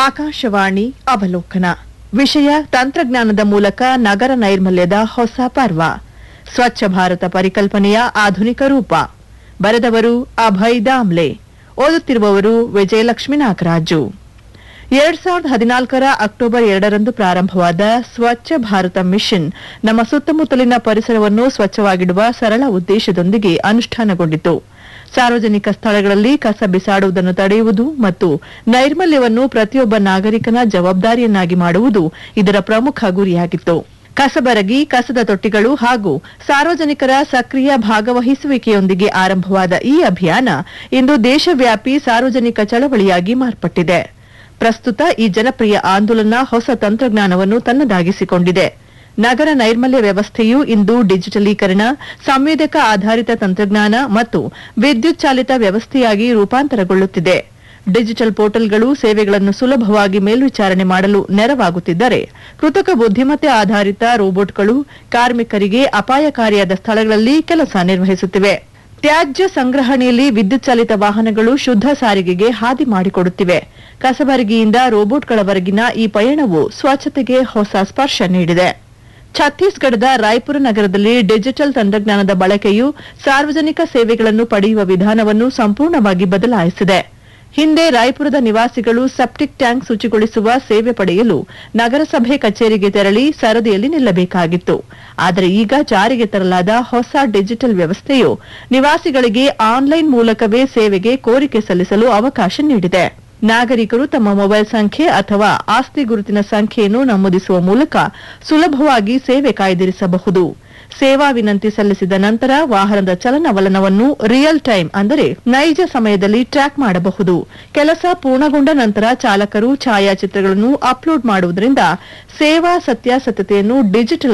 ಆಕಾಶವಾಣಿ ಅವಲೋಕನ ವಿಷಯ ತಂತ್ರಜ್ಞಾನದ ಮೂಲಕ ನಗರ ನೈರ್ಮಲ್ಯದ ಹೊಸ ಪರ್ವ ಸ್ವಚ್ಛ ಭಾರತ ಪರಿಕಲ್ಪನೆಯ ಆಧುನಿಕ ರೂಪ ಬರೆದವರು ಅಭಯ್ ದಾಮ್ಲೆ ಓದುತ್ತಿರುವವರು ವಿಜಯಲಕ್ಷ್ಮಿ ನಾಗರಾಜು ಎರಡ್ ಸಾವಿರದ ಹದಿನಾಲ್ಕರ ಅಕ್ಟೋಬರ್ ಎರಡರಂದು ಪ್ರಾರಂಭವಾದ ಸ್ವಚ್ಛ ಭಾರತ ಮಿಷನ್ ನಮ್ಮ ಸುತ್ತಮುತ್ತಲಿನ ಪರಿಸರವನ್ನು ಸ್ವಚ್ಛವಾಗಿಡುವ ಸರಳ ಉದ್ದೇಶದೊಂದಿಗೆ ಅನುಷ್ಠಾನಗೊಂಡಿತು ಸಾರ್ವಜನಿಕ ಸ್ಥಳಗಳಲ್ಲಿ ಕಸ ಬಿಸಾಡುವುದನ್ನು ತಡೆಯುವುದು ಮತ್ತು ನೈರ್ಮಲ್ಯವನ್ನು ಪ್ರತಿಯೊಬ್ಬ ನಾಗರಿಕನ ಜವಾಬ್ದಾರಿಯನ್ನಾಗಿ ಮಾಡುವುದು ಇದರ ಪ್ರಮುಖ ಗುರಿಯಾಗಿತ್ತು ಕಸಬರಗಿ ಕಸದ ತೊಟ್ಟಿಗಳು ಹಾಗೂ ಸಾರ್ವಜನಿಕರ ಸಕ್ರಿಯ ಭಾಗವಹಿಸುವಿಕೆಯೊಂದಿಗೆ ಆರಂಭವಾದ ಈ ಅಭಿಯಾನ ಇಂದು ದೇಶವ್ಯಾಪಿ ಸಾರ್ವಜನಿಕ ಚಳವಳಿಯಾಗಿ ಮಾರ್ಪಟ್ಟಿದೆ ಪ್ರಸ್ತುತ ಈ ಜನಪ್ರಿಯ ಆಂದೋಲನ ಹೊಸ ತಂತ್ರಜ್ಞಾನವನ್ನು ತನ್ನದಾಗಿಸಿಕೊಂಡಿದೆ ನಗರ ನೈರ್ಮಲ್ಯ ವ್ಯವಸ್ಥೆಯು ಇಂದು ಡಿಜಿಟಲೀಕರಣ ಸಂವೇದಕ ಆಧಾರಿತ ತಂತ್ರಜ್ಞಾನ ಮತ್ತು ವಿದ್ಯುತ್ ಚಾಲಿತ ವ್ಯವಸ್ಥೆಯಾಗಿ ರೂಪಾಂತರಗೊಳ್ಳುತ್ತಿದೆ ಡಿಜಿಟಲ್ ಪೋರ್ಟಲ್ಗಳು ಸೇವೆಗಳನ್ನು ಸುಲಭವಾಗಿ ಮೇಲ್ವಿಚಾರಣೆ ಮಾಡಲು ನೆರವಾಗುತ್ತಿದ್ದರೆ ಕೃತಕ ಬುದ್ಧಿಮತ್ತೆ ಆಧಾರಿತ ರೋಬೋಟ್ಗಳು ಕಾರ್ಮಿಕರಿಗೆ ಅಪಾಯಕಾರಿಯಾದ ಸ್ಥಳಗಳಲ್ಲಿ ಕೆಲಸ ನಿರ್ವಹಿಸುತ್ತಿವೆ ತ್ಯಾಜ್ಯ ಸಂಗ್ರಹಣೆಯಲ್ಲಿ ವಿದ್ಯುತ್ ಚಾಲಿತ ವಾಹನಗಳು ಶುದ್ಧ ಸಾರಿಗೆಗೆ ಹಾದಿ ಮಾಡಿಕೊಡುತ್ತಿವೆ ಕಸಬರಗಿಯಿಂದ ರೋಬೋಟ್ಗಳವರೆಗಿನ ಈ ಪಯಣವು ಸ್ವಚ್ಛತೆಗೆ ಹೊಸ ಸ್ಪರ್ಶ ನೀಡಿದೆ ಛತ್ತೀಸ್ಗಢದ ರಾಯ್ಪುರ ನಗರದಲ್ಲಿ ಡಿಜಿಟಲ್ ತಂತ್ರಜ್ಞಾನದ ಬಳಕೆಯು ಸಾರ್ವಜನಿಕ ಸೇವೆಗಳನ್ನು ಪಡೆಯುವ ವಿಧಾನವನ್ನು ಸಂಪೂರ್ಣವಾಗಿ ಬದಲಾಯಿಸಿದೆ ಹಿಂದೆ ರಾಯ್ಪುರದ ನಿವಾಸಿಗಳು ಸೆಪ್ಟಿಕ್ ಟ್ಯಾಂಕ್ ಶುಚಿಗೊಳಿಸುವ ಸೇವೆ ಪಡೆಯಲು ನಗರಸಭೆ ಕಚೇರಿಗೆ ತೆರಳಿ ಸರದಿಯಲ್ಲಿ ನಿಲ್ಲಬೇಕಾಗಿತ್ತು ಆದರೆ ಈಗ ಜಾರಿಗೆ ತರಲಾದ ಹೊಸ ಡಿಜಿಟಲ್ ವ್ಯವಸ್ಥೆಯು ನಿವಾಸಿಗಳಿಗೆ ಆನ್ಲೈನ್ ಮೂಲಕವೇ ಸೇವೆಗೆ ಕೋರಿಕೆ ಸಲ್ಲಿಸಲು ಅವಕಾಶ ನೀಡಿದೆ ನಾಗರಿಕರು ತಮ್ಮ ಮೊಬೈಲ್ ಸಂಖ್ಯೆ ಅಥವಾ ಆಸ್ತಿ ಗುರುತಿನ ಸಂಖ್ಯೆಯನ್ನು ನಮೂದಿಸುವ ಮೂಲಕ ಸುಲಭವಾಗಿ ಸೇವೆ ಕಾಯ್ದಿರಿಸಬಹುದು ಸೇವಾ ವಿನಂತಿ ಸಲ್ಲಿಸಿದ ನಂತರ ವಾಹನದ ಚಲನವಲನವನ್ನು ರಿಯಲ್ ಟೈಮ್ ಅಂದರೆ ನೈಜ ಸಮಯದಲ್ಲಿ ಟ್ರ್ಯಾಕ್ ಮಾಡಬಹುದು ಕೆಲಸ ಪೂರ್ಣಗೊಂಡ ನಂತರ ಚಾಲಕರು ಛಾಯಾಚಿತ್ರಗಳನ್ನು ಅಪ್ಲೋಡ್ ಮಾಡುವುದರಿಂದ ಸೇವಾ ಸತ್ಯಾಸತ್ಯತೆಯನ್ನು ಡಿಜಿಟಲ್